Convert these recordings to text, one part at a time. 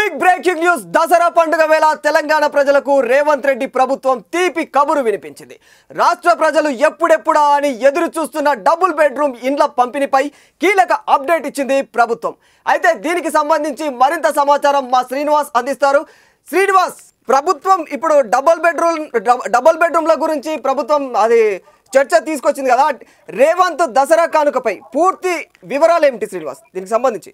Big breaking news Dasara పండుగ వేళ తెలంగాణ ప్రజలకు రేవంత్ రెడ్డి ప్రభుత్వం తీపి కబురు వినిపించింది రాష్ట్ర ప్రజలు ఎప్పుడెప్పుడా అని ఎదురు చూస్తున్న డబుల్ బెడ్రూమ్ ఇండ్ల పంపిణీపై కీలక అప్డేట్ ఇచ్చింది ప్రభుత్వం అయితే దీనికి సంబంధించి మరింత సమాచారం మా శ్రీనివాస్ అందిస్తారు శ్రీనివాస్ ప్రభుత్వం ఇప్పుడు డబుల్ బెడ్రూమ్ డబుల్ బెడ్రూమ్ల గురించి ప్రభుత్వం అది చర్చ తీసుకొచ్చింది కదా రేవంత్ దసరా కానుకపై పూర్తి వివరాలు ఏమిటి శ్రీనివాస్ దీనికి సంబంధించి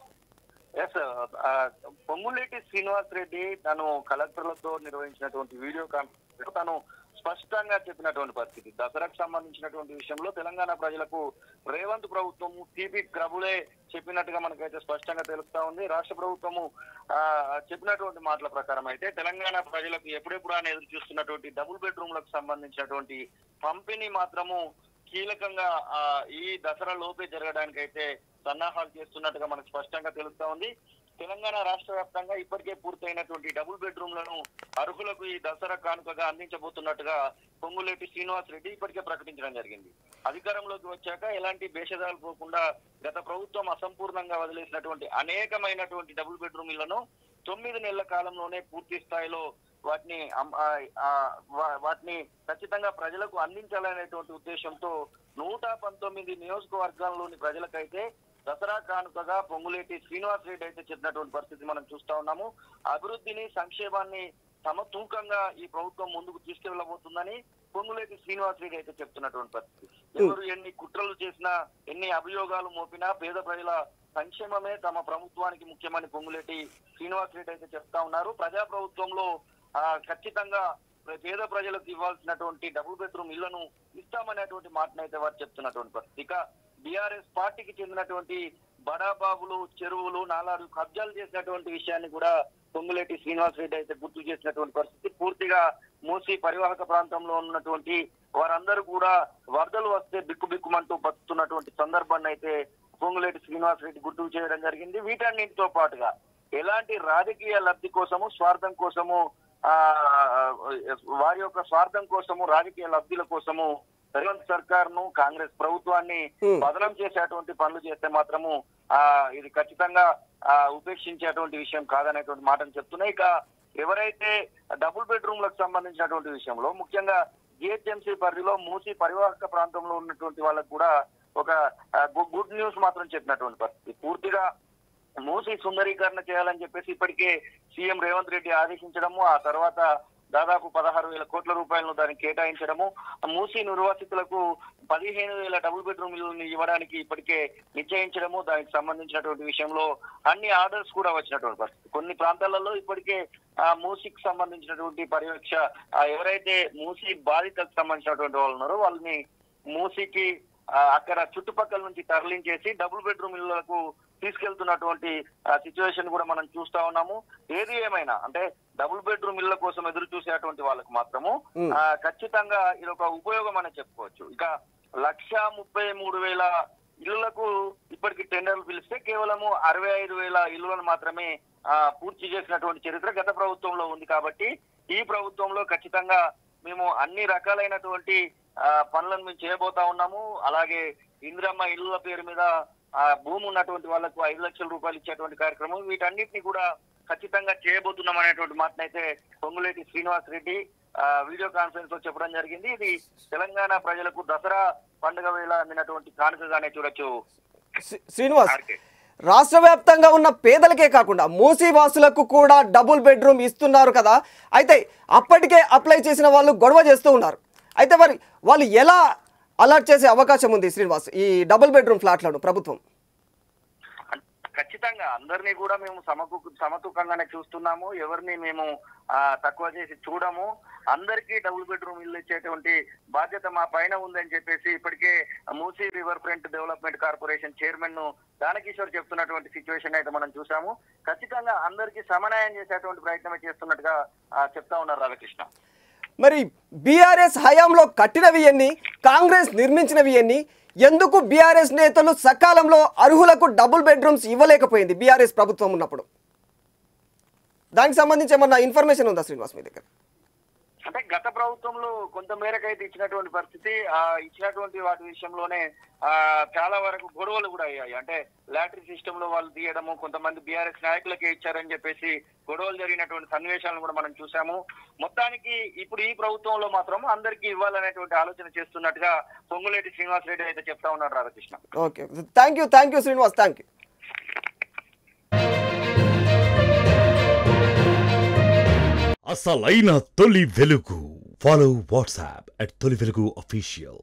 ఎస్ పొంగులేటి శ్రీనివాస్ రెడ్డి తను కలెక్టర్లతో నిర్వహించినటువంటి వీడియో కాన్ఫరెన్స్ తను స్పష్టంగా చెప్పినటువంటి పరిస్థితి దసరాకు సంబంధించినటువంటి విషయంలో తెలంగాణ ప్రజలకు రేవంత్ ప్రభుత్వము తీపి క్రబులే చెప్పినట్టుగా మనకైతే స్పష్టంగా తెలుస్తా ఉంది రాష్ట్ర ప్రభుత్వము ఆ, చెప్పినటువంటి మాటల ప్రకారం అయితే తెలంగాణ ప్రజలకు ఎప్పుడెప్పుడు అని ఎదురు చూస్తున్నటువంటి డబుల్ బెడ్రూమ్లకు సంబంధించినటువంటి పంపిణీ మాత్రము కీలకంగా ఆ, ఈ దసరా లోపే జరగడానికి అయితే సన్నాహాలు చేస్తున్నట్టుగా మనకు స్పష్టంగా తెలుస్తా ఉంది తెలంగాణ రాష్ట్ర వ్యాప్తంగా ఇప్పటికే పూర్తయినటువంటి డబుల్ బెడ్రూమ్లను అర్హులకు ఈ దసరా కానుకగా అందించబోతున్నట్టుగా పొంగులేటి శ్రీనివాస్ రెడ్డి ఇప్పటికే ప్రకటించడం జరిగింది అధికారంలోకి వచ్చాక ఎలాంటి భేషజాలు పోకుండా గత ప్రభుత్వం అసంపూర్ణంగా వదిలేసినటువంటి అనేకమైనటువంటి డబుల్ బెడ్రూమ్ ఇళ్లను తొమ్మిది నెలల కాలంలోనే పూర్తి స్థాయిలో వాటిని అమ్- ఆ, ఆ, వా- వాటిని ఖచ్చితంగా ప్రజలకు అందించాలనేటువంటి ఉద్దేశంతో నూట పంతొమ్మిది నియోజకవర్గాల్లోని ప్రజలకైతే దసరా కానుకగా పొంగులేటి శ్రీనివాస్ రెడ్డి అయితే చెప్పినటువంటి పరిస్థితి మనం చూస్తా ఉన్నాము అభివృద్ధిని సంక్షేమాన్ని సమతూకంగా ఈ ప్రభుత్వం ముందుకు తీసుకెళ్లబోతుందని పొంగులేటి శ్రీనివాస్ రెడ్డి అయితే చెప్తున్నటువంటి పరిస్థితి ఎవరు ఎన్ని కుట్రలు చేసినా ఎన్ని అభియోగాలు మోపినా పేద ప్రజల సంక్షేమమే తమ ప్రభుత్వానికి ముఖ్యమని పొంగులేటి శ్రీనివాస్ రెడ్డి అయితే చెప్తా ఉన్నారు ప్రజా ప్రభుత్వంలో ఆ, ఖచ్చితంగా పేద ప్రజలకు ఇవ్వాల్సినటువంటి డబుల్ బెడ్రూమ్ ఇళ్లను ఇస్తామనేటువంటి మాటనైతే వారు చెప్తున్నటువంటి పరిస్థితి ఇక బీఆర్ఎస్ పార్టీకి చెందినటువంటి బడాబాబులు చెరువులు నాలాలు కబ్జాలు చేసినటువంటి విషయాన్ని కూడా పొంగులేటి శ్రీనివాస్ రెడ్డి అయితే గుర్తు చేసినటువంటి పరిస్థితి పూర్తిగా మూసి పరివాహక ప్రాంతంలో ఉన్నటువంటి వారందరూ కూడా వరదలు వస్తే బిక్కు బిక్కుమంటూ బతుకుతున్నటువంటి సందర్భాన్ని అయితే పొంగులేటి శ్రీనివాస్ రెడ్డి గుర్తు చేయడం జరిగింది వీటన్నింటితో పాటుగా ఎలాంటి రాజకీయ లబ్ధి కోసము స్వార్థం కోసము ఆ వారి యొక్క స్వార్థం కోసము రాజకీయ లబ్ధిల కోసము రేవంత్ సర్కార్ ను కాంగ్రెస్ ప్రభుత్వాన్ని Hmm. బదనం చేసేటువంటి పనులు చేస్తే మాత్రము ఆ ఇది ఖచ్చితంగా ఆ, ఉపేక్షించేటువంటి విషయం కాదనేటువంటి మాటను చెప్తున్నాయి ఇక ఎవరైతే డబుల్ బెడ్రూమ్లకు సంబంధించినటువంటి విషయంలో ముఖ్యంగా జిహెచ్ఎంసీ పరిధిలో మూసి పరివాహక ప్రాంతంలో ఉన్నటువంటి వాళ్ళకు కూడా ఒక ఆ, గు- గుడ్ న్యూస్ మాత్రం చెప్పినటువంటి పరిస్థితి పూర్తిగా మూసి సుందరీకరణ చేయాలని చెప్పేసి ఇప్పటికే సీఎం రేవంత్ రెడ్డి ఆదేశించడము ఆ తర్వాత దాదాపు పదహారు వేల కోట్ల రూపాయలను దానికి కేటాయించడము మూసి నిర్వాసితులకు పదిహేను వేల డబుల్ బెడ్రూమ్ ఇల్లుని ఇవ్వడానికి ఇప్పటికే నిశ్చయించడము దానికి సంబంధించినటువంటి విషయంలో అన్ని ఆర్డర్స్ కూడా వచ్చినటువంటి పరిస్థితి కొన్ని ప్రాంతాలలో ఇప్పటికే ఆ మూసికి సంబంధించినటువంటి పర్యవేక్ష ఆ ఎవరైతే మూసి బాధితులకు సంబంధించినటువంటి వాళ్ళు ఉన్నారో వాళ్ళని మూసికి ఆ, అక్కడ చుట్టుపక్కల నుంచి తరలించేసి డబుల్ బెడ్రూమ్ ఇళ్లకు తీసుకెళ్తున్నటువంటి సిచ్యువేషన్ కూడా మనం చూస్తా ఉన్నాము ఏది ఏమైనా అంటే డబుల్ బెడ్రూమ్ ఇళ్ల కోసం ఎదురు చూసేటువంటి వాళ్ళకు మాత్రము Hmm. ఆ, ఖచ్చితంగా ఇది ఒక ఉపయోగం అని చెప్పుకోవచ్చు ఇక లక్ష ముప్పై మూడు వేల ఇళ్లకు ఇప్పటికి టెండర్లు పిలిస్తే కేవలము అరవై ఐదు వేల ఇళ్లను మాత్రమే ఆ, పూర్తి చేసినటువంటి చరిత్ర గత ప్రభుత్వంలో ఉంది కాబట్టి ఈ ప్రభుత్వంలో ఖచ్చితంగా మేము అన్ని రకాలైనటువంటి ఆ, పనులను మేము చేయబోతా ఉన్నాము అలాగే ఇందిరమ్మ ఇళ్ళ పేరు మీద ఆ భూమి ఉన్నటువంటి వాళ్ళకు ఐదు లక్షల రూపాయలు ఇచ్చేటువంటి కార్యక్రమం వీటన్నిటిని కూడా ఖచ్చితంగా చేయబోతున్నాం అనేటువంటి మాటనైతే పొంగులేటి శ్రీనివాస్ రెడ్డి ఆ, వీడియో కాన్ఫరెన్స్ లో చెప్పడం జరిగింది ఇది తెలంగాణ ప్రజలకు దసరా పండుగ వేళ అందినటువంటి కానుకగానే చూడొచ్చు శ్రీ- శ్రీనివాస్ ఆర్కే. రాష్ట్ర వ్యాప్తంగా ఉన్న పేదలకే కాకుండా మూసీ వాసులకు కూడా డబుల్ బెడ్రూమ్ ఇస్తున్నారు కదా అయితే అప్పటికే అప్లై చేసిన వాళ్ళు గొడవ చేస్తూ ఉన్నారు అయితే మరి వాళ్ళు ఎలా అలర్ట్ చేసే అవకాశం ఉంది శ్రీనివాస్ ఈ డబుల్ బెడ్రూమ్ ఫ్లాట్లను ప్రభుత్వం ఖచ్చితంగా అందరినీ కూడా మేము సమకు సమతూకంగానే చూస్తున్నాము ఎవరిని మేము ఆ, తక్కువ చేసి చూడము అందరికీ డబుల్ బెడ్రూమ్ ఇల్లు ఇచ్చేటువంటి బాధ్యత మా పైన ఉందని చెప్పేసి ఇప్పటికే Musi river front development corporation chairman ను దానకిషోర్ చెప్తున్నటువంటి సిచ్యువేషన్ అయితే మనం చూసాము ఖచ్చితంగా అందరికీ సమన్వయం చేసేటువంటి ప్రయత్నమే చేస్తున్నట్టుగా ఆ, చెప్తా ఉన్నారు రాధాకృష్ణ మరి బీఆర్ఎస్ హయాంలో కట్టినవి ఎన్ని కాంగ్రెస్ నిర్మించినవి ఎన్ని ఎందుకు బీఆర్ఎస్ నేతలు సకాలంలో అర్హులకు డబుల్ బెడ్రూమ్స్ ఇవ్వలేకపోయింది బీఆర్ఎస్ ప్రభుత్వం ఉన్నప్పుడు దానికి సంబంధించి ఏమన్నా ఇన్ఫర్మేషన్ ఉందా శ్రీనివాస్ మీ దగ్గర అంటే గత ప్రభుత్వంలో కొంత మేరకు అయితే ఇచ్చినటువంటి పరిస్థితి ఆ ఇచ్చినటువంటి వాటి విషయంలోనే ఆ చాలా వరకు గొడవలు కూడా అయ్యాయి అంటే లాటరీ సిస్టమ్ లో వాళ్ళు తీయడము కొంతమంది బీఆర్ఎస్ నాయకులకే ఇచ్చారని చెప్పేసి గొడవలు జరిగినటువంటి సన్నివేశాలను కూడా మనం చూసాము మొత్తానికి ఇప్పుడు ఈ ప్రభుత్వంలో మాత్రం అందరికీ ఇవ్వాలనేటువంటి ఆలోచన చేస్తున్నట్టుగా పొంగులేటి శ్రీనివాస్ రెడ్డి అయితే చెప్తా ఉన్నారు Radhakrishna okay thank you thank you Srinivas thank you అసలైన తొలి వెలుగు ఫాలో వాట్సాప్ అట్ తొలి వెలుగు అఫీషియల్